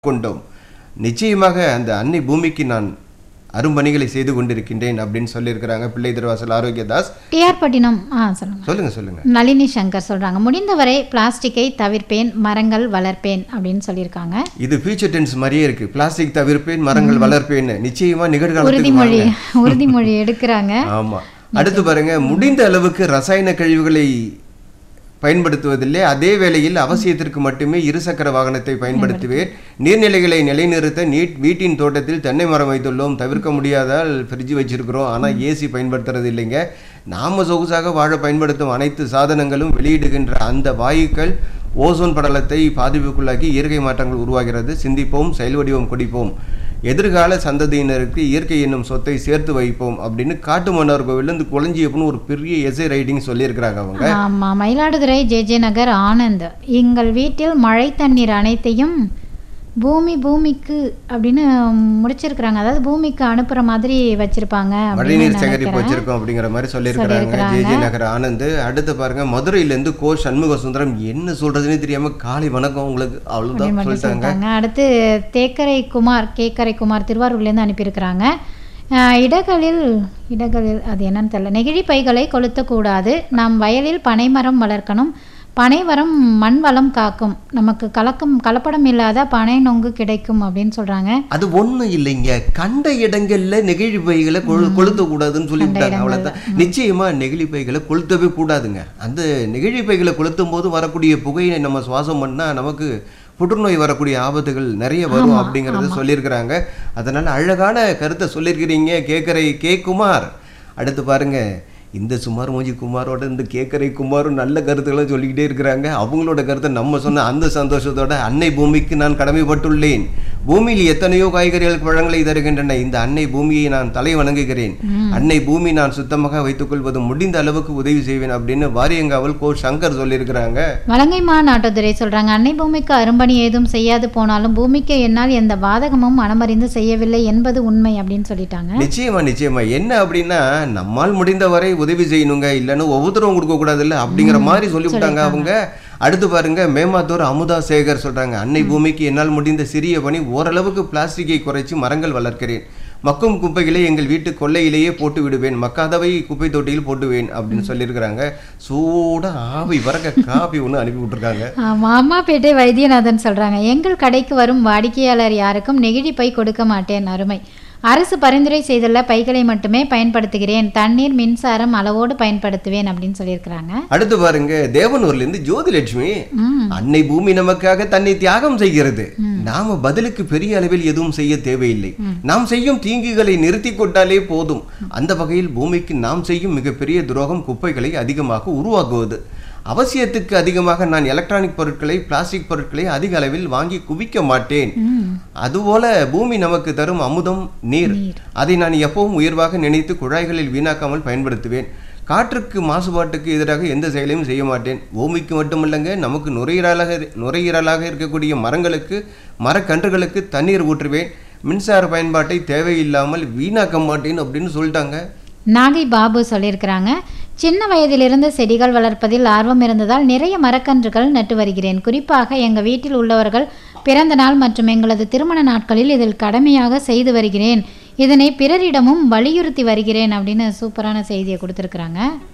கொண்டோம் நிச்சயமாக அந்த அன்னை பூமிக்கு நான் அரும்பணிகளை செய்து கொண்டிருக்கின்றேன் அப்படின்னு சொல்லியிருக்கிறாங்க பிள்ளை திருவாசல் ஆரோக்கியதாஸ் டிஆர் பட்டினம் ஆ சொல்லுங்க சொல்லுங்க சொல்லுங்க நளினி சங்கர் சொல்றாங்க முடிந்தவரை பிளாஸ்டிக்கை தவிர்ப்பேன் மரங்கள் வளர்ப்பேன் அப்படின்னு சொல்லியிருக்காங்க இது ஃபியூச்சர் டென்ஸ் மாதிரியே இருக்கு பிளாஸ்டிக் தவிர்ப்பேன் மரங்கள் வளர்ப்பேன் நிச்சயமா நிகழ்காலத்துக்கு உறுதிமொழி வாங்க. உறுதிமொழி எடுக்கிறாங்க ஆமா அடுத்து பாருங்க முடிந்த அளவுக்கு ரசாயன கழிவுகளை பயன்படுத்துவதில்லை அதே வேளையில் அவசியத்திற்கு மட்டுமே இருசக்கர வாகனத்தை பயன்படுத்துவேன் நீர்நிலைகளை நிலைநிறுத்த நீட் வீட்டின் தோட்டத்தில் தென்னை மரம் வைத்துள்ளோம் தவிர்க்க முடியாதால் ஃப்ரிட்ஜ் வச்சிருக்கிறோம் ஆனால் ஏசி பயன்படுத்துறது இல்லைங்க நாம சொகுசாக வாழ பயன்படுத்தும் அனைத்து சாதனங்களும் வெளியிடுகின்ற அந்த வாயுக்கள் ஓசோன் படலத்தை பாதிப்புக்குள்ளாக்கி இயற்கை மாற்றங்கள் உருவாகிறது சிந்திப்போம் செயல் வடிவம் கொடுப்போம் எதிர்கால சந்ததியினருக்கு இயற்கை என்னும் சொத்தை சேர்த்து வைப்போம் அப்படின்னு காட்டு மன்னர் கோவிலேருந்து குளஞ்சியப்புன்னு ஒரு பெரிய எஸ்ஐ ரைட்டிங் சொல்லியிருக்கிறாங்க அவங்க ஆமா மயிலாடுதுறை ஜே ஜே நகர் ஆனந்த் எங்கள் வீட்டில் மழை தண்ணீர் அனைத்தையும் பூமி பூமிக்கு அப்படின்னு முடிச்சிருக்கிறாங்க அதாவது பூமிக்கு அனுப்புற மாதிரி வச்சிருப்பாங்க அப்படின்னு மழைநீர் சேகரிப்பு நினைக்கிறேன் வச்சிருக்கோம் அப்படிங்கிற மாதிரி சொல்லியிருக்கிறாங்க சொல்லியிருக்கிறாங்க. ஜே ஜே நகர் ஆனந்த் அடுத்து பாருங்க மதுரையிலேருந்து கோ சண்முக சுந்தரம் என்ன சொல்றதுன்னே தெரியாம காலை வணக்கம் உங்களுக்கு அவ்வளவுதான் அப்படின்னு மட்டும் சொல்லிட்டாங்க சொல்லிட்டாங்க அடுத்து தேக்கரை குமார் கேக்கரை குமார் திருவாரூர்லேருந்து அனுப்பியிருக்கிறாங்க அஹ் இடங்களில் இடங்களில் அது என்னன்னு தெரியல நெகிழி பைகளை கொளுத்தக்கூடாது நாம் வயலில் பனைமரம் வளர்க்கணும் பனைமரம் மண் வளம் காக்கும் நமக்கு கலக்கம் கலப்படம் இல்லாத பனை நொங்கு கிடைக்கும் அப்படின்னு சொல்றாங்க அது ஒண்ணும் இல்லைங்க கண்ட இடங்கள்ல நெகிழி பைகளை கொழு கொளுத்த கூடாதுன்னு சொல்லிவிட்டாங்க அவ்வளவுதான் நிச்சயமா நெகிழி பைகளை கொளுத்தவே கூடாதுங்க அந்த நெகிழி பைகளை கொளுத்தும் போது வரக்கூடிய புகையை நம்ம சுவாசம் பண்ணா நமக்கு புற்றுநோய் வரக்கூடிய ஆபத்துகள் நிறைய வரும் அப்படிங்கறத சொல்லியிருக்கிறாங்க அதனால அழகான கருத்தை சொல்லியிருக்கிறீங்க கேக்கரை கே குமார் அடுத்து பாருங்க இந்த சுமார் மூஞ்சி குமாரோட இந்த கேக்கரை குமாரும் நல்ல கருத்துக்களை சொல்லிக்கிட்டே இருக்கிறாங்க அவங்களோட கருத்தை நம்ம சொன்ன அந்த சந்தோஷத்தோட அன்னை பூமிக்கு நான் கடமைப்பட்டுள்ளேன் பூமியில் எத்தனையோ காய்கறிகள் பழங்களை தருகின்றன இந்த அன்னை பூமியை நான் தலை வணங்குகிறேன் அன்னை பூமி நான் சுத்தமாக வைத்துக் கொள்வது முடிந்த அளவுக்கு உதவி செய்வேன் அப்படின்னு வாரியங்காவல் கோ சங்கர் சொல்லியிருக்கிறாங்க வலங்கைமா நாட்டுத்துறை சொல்றாங்க அன்னை பூமிக்கு அரும்பணி ஏதும் செய்யாது போனாலும் பூமிக்கு என்னால் எந்த பாதகமும் மனமறிந்து செய்யவில்லை என்பது உண்மை அப்படின்னு சொல்லிட்டாங்க நிச்சயமா நிச்சயமா என்ன அப்படின்னா நம்மால் முடிந்தவரை உதவி செய்யணுங்க இல்லைன்னா ஒவ்வொருத்தரும் கொடுக்க கூடாது இல்ல அப்படிங்கிற மாதிரி சொல்லிவிட்டாங்க அவங்க அடுத்து பாருங்க மேமாத்தூர் அமுதா சேகர் சொல்றாங்க அன்னை பூமிக்கு என்னால் முடிந்த சிறிய பணி ஓரளவுக்கு பிளாஸ்டிக்கை குறைச்சு மரங்கள் வளர்க்கிறேன் மக்கும் குப்பைகளை எங்கள் வீட்டு கொல்லையிலேயே போட்டு விடுவேன் மக்காதவை குப்பை தொட்டியில் போட்டுவேன் அப்படின்னு சொல்லியிருக்கிறாங்க சூட ஆவி வரக்க காபி ஒன்று அனுப்பி விட்டுருக்காங்க மாமாப்பேட்டை வைத்தியநாதன் சொல்றாங்க எங்கள் கடைக்கு வரும் வாடிக்கையாளர் யாருக்கும் நெகிழி பை கொடுக்க மாட்டேன் அருமை அரசு பரிந்துரை செய்துள்ள பைகளை மட்டுமே பயன்படுத்துகிறேன் தண்ணீர் மின்சாரம் அளவோடு பயன்படுத்துவேன் அப்படின்னு சொல்லியிருக்கிறாங்க அடுத்து பாருங்க தேவனூர்ல இருந்து ஜோதிலட்சுமி ம் அன்னை பூமி நமக்காக தன்னை தியாகம் செய்கிறது நாம பதிலுக்கு பெரிய அளவில் எதுவும் செய்ய தேவையில்லை நாம் செய்யும் தீங்குகளை நிறுத்தி கொண்டாலே போதும் அந்த வகையில் பூமிக்கு நாம் செய்யும் மிகப்பெரிய துரோகம் குப்பைகளை அதிகமாக உருவாக்குவது அவசியத்துக்கு அதிகமாக நான் எலக்ட்ரானிக் பொருட்களை பிளாஸ்டிக் பொருட்களை அதிக அளவில் வாங்கி குவிக்க மாட்டேன் அதுபோல பூமி நமக்கு தரும் அமுதம் நீர் அதை நான் எப்பவும் உயர்வாக நினைத்து குழாய்களில் வீணாக்காமல் பயன்படுத்துவேன் காற்றுக்கு மாசுபாட்டுக்கு எதிராக எந்த செயலையும் செய்ய மாட்டேன் பூமிக்கு மட்டுமல்லங்க நமக்கு நுரையீரலாக நுரையீரலாக இருக்கக்கூடிய மரங்களுக்கு மரக்கன்றுகளுக்கு தண்ணீர் ஊற்றுவேன் மின்சார பயன்பாட்டை தேவையில்லாமல் வீணாக்க மாட்டேன் அப்படின்னு சொல்லிட்டாங்க நாகை பாபு சொல்லியிருக்கிறாங்க சின்ன வயதிலிருந்து செடிகள் வளர்ப்பதில் ஆர்வம் இருந்ததால் நிறைய மரக்கன்றுகள் நட்டு வருகிறேன் குறிப்பாக எங்கள் வீட்டில் உள்ளவர்கள் பிறந்த நாள் மற்றும் எங்களது திருமண நாட்களில் இதில் கடமையாக செய்து வருகிறேன் இதனை பிறரிடமும் வலியுறுத்தி வருகிறேன் அப்படின்னு சூப்பரான செய்தியை கொடுத்துருக்குறாங்க